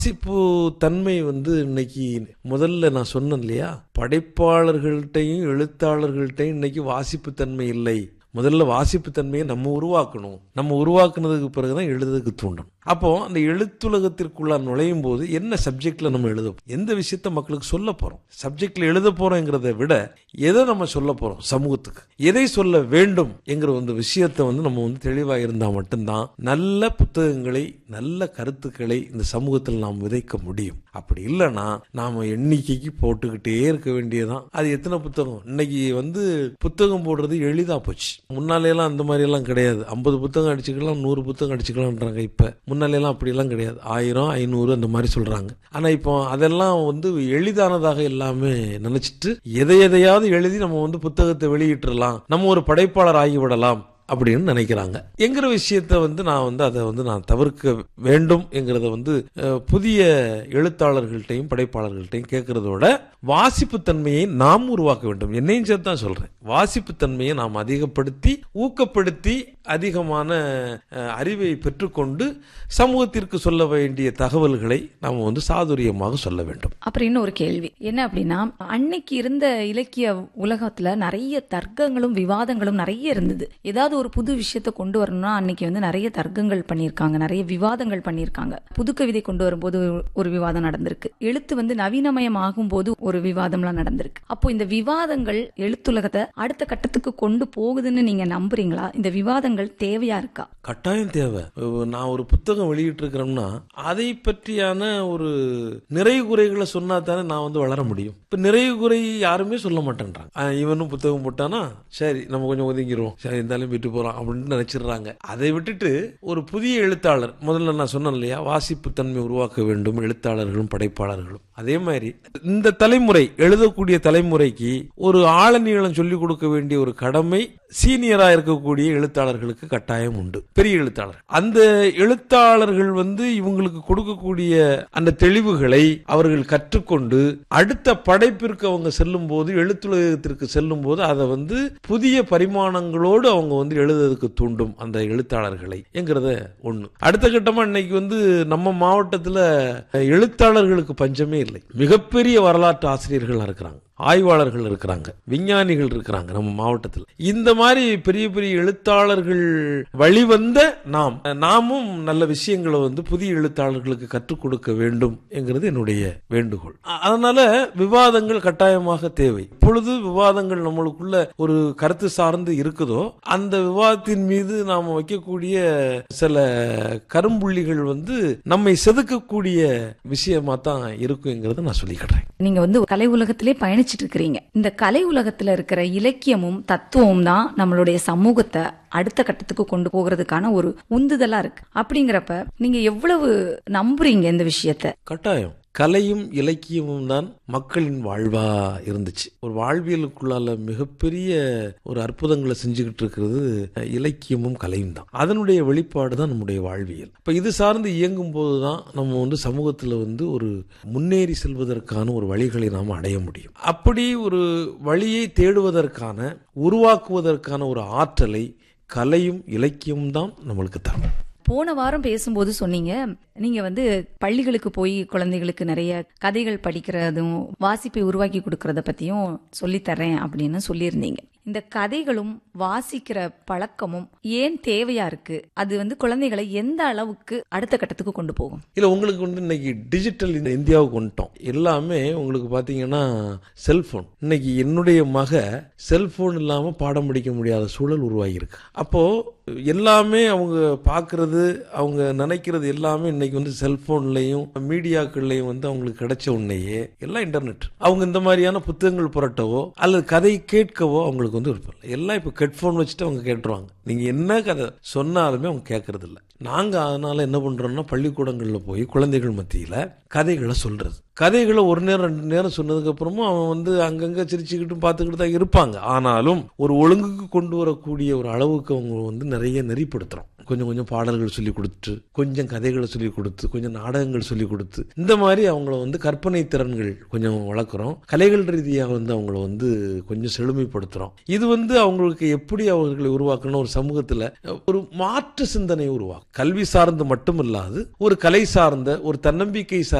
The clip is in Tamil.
வாசிப்பு தன்மை வந்து இன்னைக்கு முதல்ல நான் சொன்னேன் இல்லையா படைப்பாளர்கள்ட்டையும் எழுத்தாளர்கள்ட்டையும் இன்னைக்கு வாசிப்பு தன்மை இல்லை முதல்ல வாசிப்பு தன்மையை நம்ம உருவாக்கணும் நம்ம உருவாக்குனதுக்கு பிறகுதான் எழுதுறதுக்கு தூண்டணும் அப்போ அந்த எழுத்துலகத்திற்குள்ள நுழையும் போது என்ன சப்ஜெக்ட்ல நம்ம எழுத எந்த விஷயத்த மக்களுக்கு சொல்ல போறோம் சப்ஜெக்ட்ல எழுத போறோங்கிறத விட எதை நம்ம சொல்ல போறோம் சமூகத்துக்கு எதை சொல்ல வேண்டும் என்கிற அந்த விஷயத்தை வந்து நம்ம வந்து தெளிவா இருந்தா மட்டும்தான் நல்ல புத்தகங்களை நல்ல கருத்துக்களை இந்த சமூகத்தில் நாம் விதைக்க முடியும் அப்படி இல்லைன்னா நாம எண்ணிக்கைக்கு போட்டுக்கிட்டே இருக்க வேண்டியதான் அது எத்தனை புத்தகம் இன்னைக்கு வந்து புத்தகம் போடுறது எளிதா போச்சு முன்னாலே எல்லாம் அந்த மாதிரி எல்லாம் கிடையாது ஐம்பது புத்தகம் அடிச்சுக்கலாம் நூறு புத்தகம் அடிச்சுக்கலாம்ன்றாங்க இப்ப முன்னாலே எல்லாம் அப்படி எல்லாம் கிடையாது ஆயிரம் ஐநூறு அந்த மாதிரி சொல்றாங்க ஆனா இப்போ அதெல்லாம் வந்து எளிதானதாக எல்லாமே நினைச்சிட்டு எதை எதையாவது எழுதி நம்ம வந்து புத்தகத்தை வெளியிட்டுறலாம் நம்ம ஒரு படைப்பாளர் ஆகிவிடலாம் அப்படின்னு நினைக்கிறாங்க என்கிற விஷயத்த வந்து நான் வந்து அதை வந்து நான் தவிர்க்க வேண்டும் என்கிறத வந்து அஹ், புதிய எழுத்தாளர்கள்ட்டையும் படைப்பாளர்கள்ட்டையும் கேட்கறதோட வாசிப்பு தன்மையை நாம் உருவாக்க வேண்டும் என்னையும் சேர்த்து தான் சொல்றேன் வாசிப்பு தன்மையை நாம் அதிகப்படுத்தி ஊக்கப்படுத்தி அதிகமான அஹ், அறிவை பெற்றுக்கொண்டு சமூகத்திற்கு சொல்ல வேண்டிய தகவல்களை நாம் வந்து சாதுரியமாக சொல்ல வேண்டும் அப்புறம் இன்னொரு கேள்வி என்ன அப்படின்னா அன்னைக்கு இருந்த இலக்கிய உலகத்துல நிறைய தர்க்கங்களும் விவாதங்களும் நிறைய இருந்தது ஏதாவது ஒரு புது விஷயத்தை கொண்டு வரணும்னா அன்னைக்கு வந்து நிறைய தர்க்கங்கள் பண்ணியிருக்காங்க நிறைய விவாதங்கள் பண்ணியிருக்காங்க புது கவிதை கொண்டு வரும்போது ஒரு விவாதம் நடந்திருக்கு எழுத்து வந்து நவீனமயம் ஆகும்போது ஒரு விவாதம்லாம் நடந்திருக்கு அப்போ இந்த விவாதங்கள் எழுத்துலகத்தை அடுத்த கட்டத்துக்கு கொண்டு போகுதுன்னு நீங்க நம்புறீங்களா இந்த விவாதங்கள் தேவையா இருக்கா கட்டாயம் தேவை நான் ஒரு புத்தகம் வெளியிட்டு இருக்கிறோம்னா அதை பற்றியான ஒரு நிறைவு குறைகளை சொன்னா தானே நான் வந்து வளர முடியும் இப்ப நிறைவு குறை யாருமே சொல்ல மாட்டேன்றாங்க ஆ, இவனும் புத்தகம் போட்டானா சரி நம்ம கொஞ்சம் ஒதுங்கிடுவோம் சரி இருந்தாலும் விட்டு போறோம் அப்படின்னு நினைச்சிடுறாங்க அதை விட்டுட்டு ஒரு புதிய எழுத்தாளர் முதல்ல நான் சொன்னேன் இல்லையா வாசிப்பு தன்மை உருவாக்க வேண்டும் எழுத்தாளர்களும் படைப்பாளர்களும் அதே மாதிரி இந்த தலைமுறை எழுதக்கூடிய தலைமுறைக்கு ஒரு ஆழநீளம் சொல்லிக் கொடுக்க வேண்டிய ஒரு கடமை சீனியரா இருக்கக்கூடிய எழுத்தாளர்களுக்கு கட்டாயம் உண்டு பெரிய எழுத்தாளர் அந்த எழுத்தாளர்கள் வந்து இவங்களுக்கு கொடுக்கக்கூடிய அந்த தெளிவுகளை அவர்கள் கற்றுக்கொண்டு அடுத்த படைப்பிற்கு அவங்க செல்லும் போது எழுத்துலகத்திற்கு செல்லும் போது அதை வந்து புதிய பரிமாணங்களோடு அவங்க வந்து எழுதுறதுக்கு தூண்டும் அந்த எழுத்தாளர்களை என்கிறத ஒண்ணு அடுத்த கட்டமா இன்னைக்கு வந்து நம்ம மாவட்டத்துல எழுத்தாளர்களுக்கு பஞ்சமே இல்லை மிகப்பெரிய வரலாற்று ஆசிரியர்கள் இருக்கிறாங்க ஆய்வாளர்கள் இருக்கிறாங்க விஞ்ஞானிகள் இருக்கிறாங்க நம்ம மாவட்டத்தில் இந்த மாதிரி பெரிய பெரிய எழுத்தாளர்கள் வழிவந்த நாம் நாமும் நல்ல விஷயங்களை வந்து புதிய எழுத்தாளர்களுக்கு கற்றுக் கொடுக்க வேண்டும் என்கிறது என்னுடைய வேண்டுகோள் அ- அதனால விவாதங்கள் கட்டாயமாக தேவை இப்பொழுது விவாதங்கள் நம்மளுக்குள்ள ஒரு கருத்து சார்ந்து இருக்குதோ அந்த விவாதத்தின் மீது நாம வைக்கக்கூடிய சில கரும்புள்ளிகள் வந்து நம்மை செதுக்கக்கூடிய விஷயமா தான் இருக்குங்கிறத நான் சொல்லிக்கிறேன் நீங்க வந்து கலை உலகத்திலே பயணிச்சிட்டு இருக்கிறீங்க இந்த கலை உலகத்துல இருக்கிற இலக்கியமும் தத்துவமும் தான் நம்மளுடைய சமூகத்தை அடுத்த கட்டத்துக்கு கொண்டு போகிறதுக்கான ஒரு உந்துதலா இருக்கு அப்படிங்கிறப்ப நீங்க எவ்வளவு நம்புறீங்க இந்த விஷயத்த கட்டாயம் கலையும் இலக்கியமும் தான் மக்களின் வாழ்வா இருந்துச்சு ஒரு வாழ்வியலுக்குள்ளால மிகப்பெரிய ஒரு அற்புதங்களை செஞ்சுக்கிட்டு இருக்கிறது அஹ், இலக்கியமும் கலையும் தான் அதனுடைய வெளிப்பாடு தான் நம்முடைய வாழ்வியல் இப்ப இது சார்ந்து இயங்கும் போதுதான் நம்ம வந்து சமூகத்துல வந்து ஒரு முன்னேறி செல்வதற்கான ஒரு வழிகளை நாம் அடைய முடியும் அப்படி ஒரு வழியை தேடுவதற்கான உருவாக்குவதற்கான ஒரு ஆற்றலை கலையும் இலக்கியமும் தான் நம்மளுக்கு தரும் போன வாரம் பேசும்போது சொன்னீங்க நீங்க வந்து பள்ளிகளுக்கு போய் குழந்தைகளுக்கு நிறைய கதைகள் படிக்கிறதும் வாசிப்பை உருவாக்கி கொடுக்கறத பத்தியும் சொல்லித்தரேன் அப்படின்னு சொல்லியிருந்தீங்க இந்த கதைகளும் வாசிக்கிற பழக்கமும் ஏன் தேவையா இருக்கு அது வந்து குழந்தைகளை எந்த அளவுக்கு அடுத்த கட்டத்துக்கு கொண்டு போகும் இல்ல உங்களுக்கு வந்து இன்னைக்கு டிஜிட்டல் இந்த இந்தியாவுக்கு வந்துட்டோம் எல்லாமே உங்களுக்கு பாத்தீங்கன்னா செல்போன் இன்னைக்கு என்னுடைய மக செல்போன் இல்லாம பாடம் படிக்க முடியாத சூழல் உருவாகி இருக்கு அப்போ எல்லாமே அவங்க பார்க்கிறது அவங்க நினைக்கிறது எல்லாமே இன்னைக்கு வந்து செல்போன்லயும் மீடியாக்கள்லயும் வந்து அவங்களுக்கு கிடைச்ச உடனேயே எல்லாம் இன்டர்நெட் அவங்க இந்த மாதிரியான புத்தகங்கள் புரட்டவோ அல்லது கதை கேட்கவோ அவங்களுக்கு வந்து விருப்பம் இல்லை எல்லாம் இப்போ ஹெட்ஃபோன் வச்சுட்டு அவங்க கேட்டுருவாங்க நீங்க என்ன கதை சொன்னாலுமே அவங்க கேட்கறது இல்ல நாங்க அதனால என்ன பண்றோம்னா பள்ளிக்கூடங்கள்ல போய் குழந்தைகள் மத்தியில கதைகளை சொல்றது கதைகளை ஒரு நேரம் ரெண்டு நேரம் சொன்னதுக்கு அப்புறமும் அவன் வந்து அங்கங்க சிரிச்சுக்கிட்டு பார்த்துக்கிட்டு தான் இருப்பாங்க ஆனாலும் ஒரு ஒழுங்குக்கு கொண்டு வரக்கூடிய ஒரு அளவுக்கு அவங்க வந்து நிறைய நெறிப்படுத்துறோம் கொஞ்சம் கொஞ்சம் பாடல்கள் சொல்லி கொடுத்து கொஞ்சம் கதைகளை சொல்லி கொடுத்து கொஞ்சம் நாடகங்கள் சொல்லி கொடுத்து இந்த மாதிரி அவங்கள வந்து கற்பனை திறன்கள் கொஞ்சம் வளர்க்குறோம் கலைகள் ரீதியாக வந்து அவங்கள வந்து கொஞ்சம் செழுமைப்படுத்துறோம் இது வந்து அவங்களுக்கு எப்படி அவர்களை உருவாக்கணும் ஒரு சமூகத்தில் ஒரு மாற்று சிந்தனை உருவாக்கும் கல்வி சார்ந்து மட்டும் இல்லாது ஒரு கலை சார்ந்த ஒரு தன்னம்பிக்கை சார்ந்த